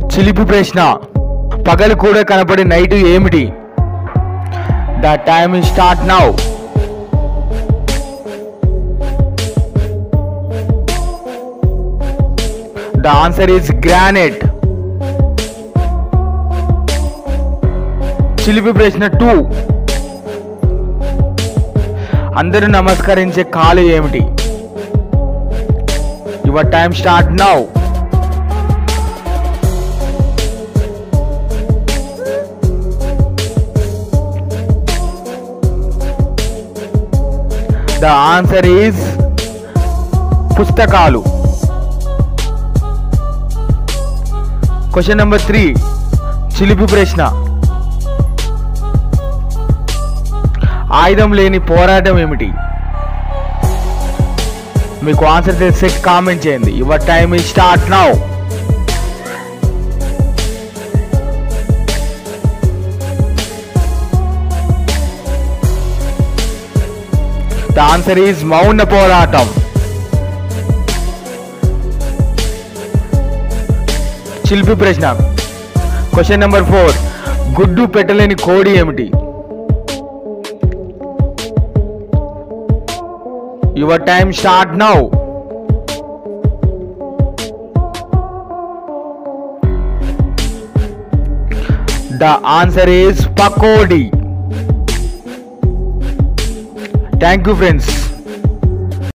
చిలిపి ప్రశ్న పగలు కూడా కనపడే నైట్ ఏమిటి the time start now the answer is granite చిలిపి ప్రశ్న టూ అందరూ నమస్కరించే కాలు ఏమిటి your time start now the answer is పుస్తకాలు క్వశ్చన్ నెంబర్ త్రీ చిలిపి ప్రశ్న ఆయుధం లేని పోరాటం ఏమిటి మీకు ఆన్సర్ తెలిస్తే కామెంట్ చేయండి యువర్ టైమ్ ఈ start now the answer is మౌన పోరాటం శిల్పి ప్రశ్న క్వశ్చన్ నెంబర్ ఫోర్ గుడ్డు పెట్టలేని కోడి ఏమిటి your time start now the answer is pakodi thank you friends